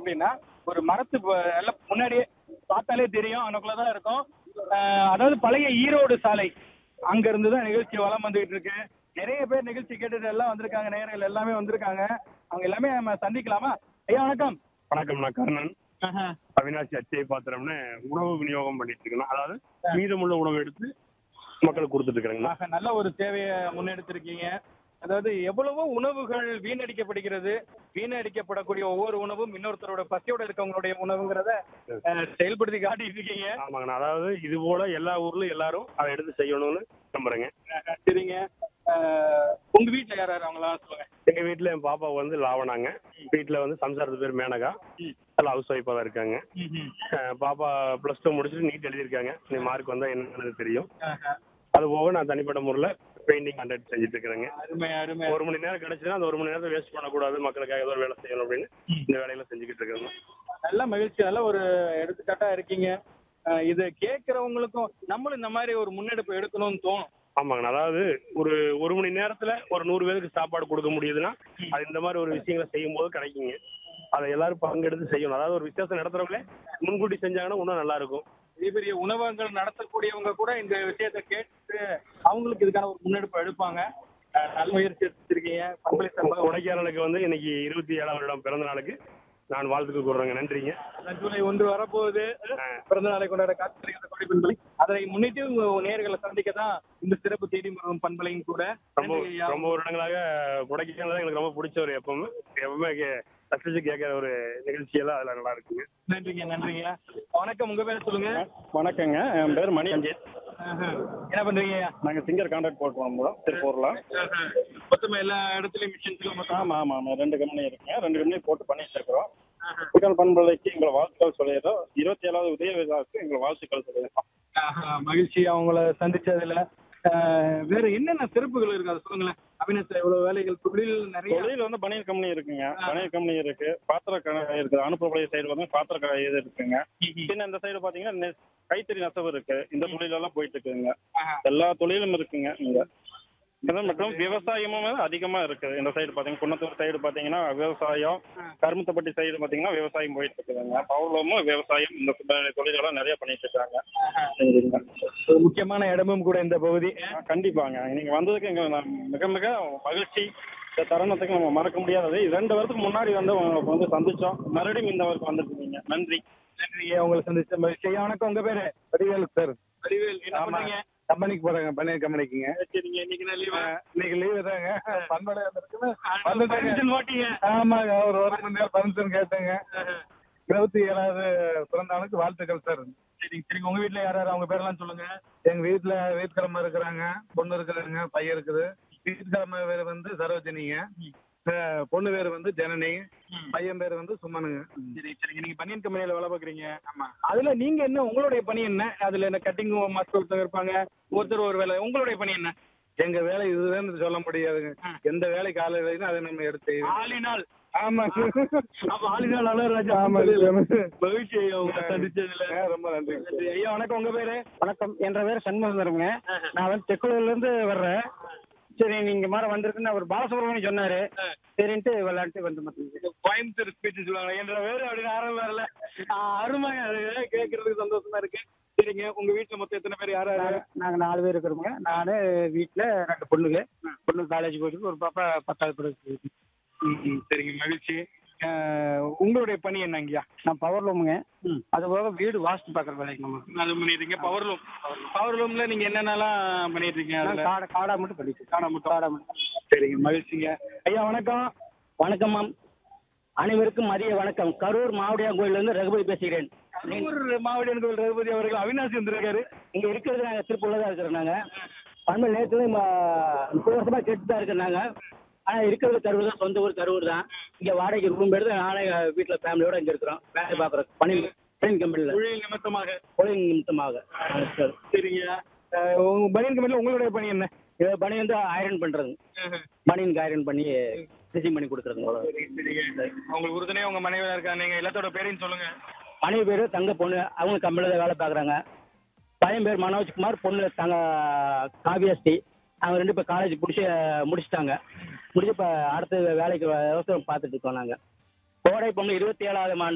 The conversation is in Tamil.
அப்படின்னா ஒரு மரத்து ப- எல்லாம் முன்னாடியே பார்த்தாலே தெரியும் அங்கக்குள்ளதான் இருக்கும் அஹ் அதாவது பழைய ஈரோடு சாலை அங்க இருந்து தான் நிகழ்ச்சி வளம் வந்துகிட்டு இருக்கு நிறைய பேர் நிகழ்ச்சி கேட்டுட்டு எல்லாம் வந்திருக்காங்க நேயர்கள் எல்லாமே வந்திருக்காங்க அவங்க எல்லாமே நம்ம சந்திக்கலாமா ஐயா வணக்கம் வணக்கம் நான் கர்ணன் அவினாசி அச்சை பாத்திரம்னு உணவு விநியோகம் பண்ணிட்டு இருக்கேன் அதாவது மீதமுள்ள உணவு எடுத்து மக்களுக்கு கொடுத்துட்டு இருக்கிறேங்கண்ணா ஆக, நல்ல ஒரு சேவையை முன்னெடுத்திருக்கீங்க அதாவது எவ்வளவோ உணவுகள் வீணடிக்கப்படுகிறது வீணடிக்கப்படக்கூடிய ஒவ்வொரு உணவும் இன்னொருத்தரோட பசியோட இருக்கவங்களுடைய உணவுங்கிறத அஹ், செயல்படுத்தி காட்டிட்டு இருக்கீங்க ஆமாங்கண்ணா அதாவது இது போல எல்லா ஊர்லயும் எல்லாரும் அதை எடுத்து செய்யணும்னு நம்புறேங்க அஹ், சரிங்க அஹ், உங்க வீட்டுல யார் யார் அவங்களாம் சொல்லுங்க எங்க வீட்டுல என் பாப்பா வந்து லாவணாங்க வீட்டுல வந்து சம்சாரத்து பேர் மேனகா எல்லாம் ஹவுஸ் ஒய்ஃபா தான் இருக்காங்க அஹ் பாப்பா பிளஸ் டூ முடிச்சுட்டு நீட் எழுதியிருக்காங்க நீ மார்க் வந்தா என்னன்னு தெரியும் அது போக நான் தனிப்பட்ட முறையில் பெயிண்டிங் ஹண்ட்ரட் செஞ்சுட்டு இருக்கிறேங்க அருமை அருமை ஒரு மணி நேரம் கிடைச்சுன்னா அந்த ஒரு மணி நேரத்தை வேஸ்ட் பண்ணக்கூடாது மக்களுக்காக ஏதோ ஒரு வேலை செய்யணும் அப்படின்னு இந்த வேலையில செஞ்சுக்கிட்டு இருக்கிறேன் நல்ல மகிழ்ச்சி நல்ல ஒரு எடுத்துக்காட்டா இருக்கீங்க அஹ், இதை கேட்கறவங்களுக்கும் நம்மளும் இந்த மாதிரி ஒரு முன்னெடுப்பு எடுக்கணும்னு தோணும் ஆமாங்கண்ணா அதாவது ஒரு ஒரு மணி நேரத்துல ஒரு நூறு பேருக்கு சாப்பாடு கொடுக்க முடியுதுன்னா அது இந்த மாதிரி ஒரு விஷயங்களை செய்யும் போது கிடைக்குங்க அதை எல்லாரும் பங்கெடுத்து செய்யணும் அதாவது ஒரு விசேஷம் நடத்துறவங்களே முன்கூட்டி செஞ்சாங்கன்னா இன்னும் நல்லா இருக்கும் பெரிய பெரிய உணவகங்கள் நடத்தக்கூடியவங்க கூட இந்த விஷயத்தை கேட்டு அவங்களுக்கு இதுக்கான ஒரு முன்னெடுப்பு எடுப்பாங்க அஹ், நல்ல முயற்சி எடுத்திருக்கீங்க பண்பலை சார்பாக கொடைக்கானலுக்கு வந்து இன்னைக்கு இருபத்தி ஏழாம் வருடம் பிறந்த நாளுக்கு நான் வாழ்த்துக்கு கூறுறேங்க நன்றிங்க உடை- ஜூலை ஒன்று வரப்போகுது பிறந்த நாளை கொண்டாட காத்திருக்கிற கொடை பண்பலை அதை முன்னிட்டு உங்க நேர்களை சந்திக்க தான் இந்த சிறப்பு தேடி வரும் பண்பலையும் கூட ரொம்ப நன்றி ஐயா. ரொம்ப வருடங்களாக கொடைக்கானல் தான் எனக்கு ரொம்ப பிடிச்ச ஒரு எப்பவுமே எப்பவுமே கே- ரசிச்சு கேட்கிற ஒரு நிகழ்ச்சியெல்லாம் அதுல நல்லா இருக்குங்க நன்றிங்க நன்றிங்க வணக்கம் உங்க பேர் சொல்லுங்க வணக்கங்க என் பேர் மணி அஞ்சித் ஆஹா. என்ன பண்றீங்க ஐயா நாங்கள் சிங்கர் கான்ட்ராக்ட் போட்டு வந்தோம் திருப்பூரில் ஆஹா. மொத்தமா எல்லா இடத்துலயும் மிஷின்ஸ்ல மொத்தம் ஆமாம் ஆமாம் ஆமாம் ரெண்டு கம்பெனி இருக்குங்க ரெண்டு கம்பெனி போட்டு பண்ணிட்டு இருக்கிறோம் புகழ் பண்பலைக்கு எங்களை வாழ்த்துக்கள் சொல்லிடுறோம் இருபத்தி ஏழாவது உதய விழாவுக்கு எங்களை வாழ்த்துக்கள் சொல்லிடுறோம் ஆஹா, மகிழ்ச்சி அவங்கள சந்திச்சதுல ஆஹ், வேற என்னென்ன சிறப்புகள் இருக்கு அதை சொல்லுங்களேன் அபிநயத்துல இவ்வளவு வேலைகள் தொழில் நிறைய தொழில் வந்து பனியன் கம்பெனி இருக்குங்க பனியன் கம்பெனி இருக்கு பாத்திர கடை இருக்குது அனுப்பக்கூடிய சைடு வந்து பாத்திர கடை இது இருக்குங்க பின்ன இந்த சைடு பாத்தீங்கன்னா நெ- கைத்தறி நெசவு இருக்கு இந்த தொழிலெல்லாம் போயிட்டு இருக்குங்க ஆஹா. எல்லா தொழிலும் இருக்குங்க இங்க இது மட்டும் விவசாயமும் அதிகமா இருக்குது இந்த சைடு பாத்தீங்கன்னா குன்னத்தூர் சைடு பாத்தீங்கன்னா விவசாயம் கருமத்தப்பட்டி சைடு பாத்தீங்கன்னா விவசாயம் போயிட்டு இருக்குதுங்க பவுலமும் விவசாயம் இந்த தொழிலெல்லாம் நிறைய பண்ணிட்டு இருக்காங்க சரிங்க. ஒரு முக்கியமான இடமும் கூட இந்த பகுதி ஆ, கண்டிப்பாங்க நீங்க வந்ததுக்கு எங்க நான் மிக மிக மகிழ்ச்சி இந்த தருணத்துக்கு நம்ம மறக்க முடியாதது ரெண்டு வருஷத்துக்கு முன்னாடி வந்து உங்களை வந்து சந்திச்சோம் மறுபடியும் இந்த வருஷம் வந்துருக்கீங்க நன்றி நன்றி உங்களை சந்திச்ச மகிழ்ச்சி ஐயா, வணக்கம் உங்க பேரு வடிவேல் சார் வடிவேல் என்ன ஆமா பண்றீங்க கம்பெனிக்கு போறாங்க பன்னீர் கம்பெனிக்குங்க சரிங்க இன்னைக்கு நான் லீவா இன்னைக்கு லீவு தாங்க பண்பலை வந்திருக்குன்னு பர்மிஷன் வந்துட்டாங்க ஓட்டிங்க ஆமாங்க ஒரு ஒரு மணி நேரம் பர்மிஷன் கேட்டேங்க இருபத்தி ஏழாவது பிறந்த நாளுக்கு வாழ்த்துக்கள் சார் சரிங்க சரிங்க உங்க வீட்ல யார் யார் அவங்க பேர்லாம் சொல்லுங்க எங்க வீட்டுல வீட்டுக்கிழமை இருக்கிறாங்க பொண்ணு இருக்கிறாங்க பையன் இருக்குது வீட்டுக்கிழமை பேர் வந்து சரோஜினிங்க அஹ் பொண்ணு பேர் வந்து ஜனனி பையன் பேர் வந்து சுமனுங்க சரி சரிங்க நீங்க பனியன் கம்பெனில வேலை பாக்குறீங்க ஆமா அதுல நீங்க என்ன உங்களுடைய பணி என்ன அதுல என்ன கட்டிங் மாஸ்டர் ஒருத்தர் இருப்பாங்க ஒருத்தர் ஒரு வேலை உங்களுடைய பணி என்ன எங்க வேலை இதுதான் சொல்ல முடியாதுங்க எந்த வேலை காலை வேலைன்னு அதை நம்ம எடுத்து ஆளினால் ஆமா அப்ப ஆளினால் அழகராஜா ஆமா மகிழ்ச்சி ஐயா உங்களை சந்திச்சதுல ரொம்ப நன்றி நன்றி. ஐயா வணக்கம் உங்க பேரு வணக்கம் என்ற பேர் சண்முகருங்க நான் வந்து தெக்குலூர்ல இருந்து வர்றேன் சரி நீங்க மாதிரி வந்திருக்குன்னு அவர் பாலசுப்ரமணியம் சொன்னாரு சரின்ட்டு விளையாட்டு வந்து மாட்டேங்குது கோயம்புத்தூர் ஸ்பீச் சொல்லுவாங்க என்ற பேரு அப்படின்னு ஆரம்பம் வரல அருமை அது கேட்கறதுக்கு சந்தோஷமா இருக்கு சரிங்க உங்க வீட்டுல மொத்தம் எத்தனை பேர் யார் யாரு நாங்க நாலு பேர் இருக்கிறோங்க நானு வீட்டுல ரெண்டு பொண்ணுங்க பொண்ணு காலேஜ் போயிட்டு ஒரு பாப்பா பத்தாவது படிச்சு ம், சரிங்க மகிழ்ச்சி அஹ், உங்களுடைய பணி என்னங்கய்யா நான் பவர் லூமுங்க அது போக வீடு வாஸ்து பாக்குற வேலைக்கு நம்ம அது பண்ணிடுறீங்க பவர் லூம் பவர் லூம்ல நீங்க என்னென்னலாம் பண்ணிட்டு இருக்கீங்க நான் அதுல காடை காடா மட்டும் பண்ணிட்டு காடா மட்டும். காடா மட்டும் சரிங்க மகிழ்ச்சிங்க ஐயா வணக்கம் வணக்கம் மேம் அனைவருக்கும் மதிய வணக்கம் கரூர் மாவடியான் கோயிலிருந்து ரகுபதி பேசுகிறேன் கரூர் மாவட்ட கோவில் ரகுபதி அவர்கள் அவினாசி வந்திருக்காரு இங்க இருக்கிறது நாங்க திருப்பூர்ல தான் இருக்கிறோம் நாங்க பண்பு நேரத்துல முப்பது வருஷமா கேட்டு தான் இருக்கிறோம் நாங்க ஆனா இருக்கிறது கரூர் தான் சொந்த ஊர் கரூர் தான் இங்க வாடகைக்கு ரூம் எடுத்து நானே வீட்டுல ஃபேமிலியோட இங்க இருக்கிறோம் வேலை பாக்குறோம் பணி பனியன் கம்பெனில தொழில் நிமித்தமாக தொழில் நிமித்தமாக சார் சரிங்க அஹ், உங்க பனியன் கம்பெனில உங்களுடைய பணி என்ன இது பணி வந்து ஐரன் பண்றது பனியனுக்கு ஐரன் பண்ணி ஸ்டிச்சிங் பண்ணி கொடுக்குறதுங்க அவ்வளவு. சரிங்க உங்களுக்கு உறுதுணையா உங்க மனைவியா இருக்காங்க நீங்க எல்லாத்தோட பேரையும் சொல்லுங்க மனைவி பேர் தங்க பொண்ணு அவங்க கம்பெனியில் தான் வேலை பார்க்குறாங்க பையன் பேர் மனோஜ்குமார் பொண்ணு தங்க காவியாஸ்ரீ அவங்க ரெண்டு பேர் காலேஜ் முடிச்சு முடிச்சிட்டாங்க முடிச்சு இப்போ அடுத்த வேலைக்கு விவசாயம் பார்த்துட்டு இருக்கோம் நாங்கள் கோடை பொண்ணு இருபத்தி ஏழாவது ஆண்டு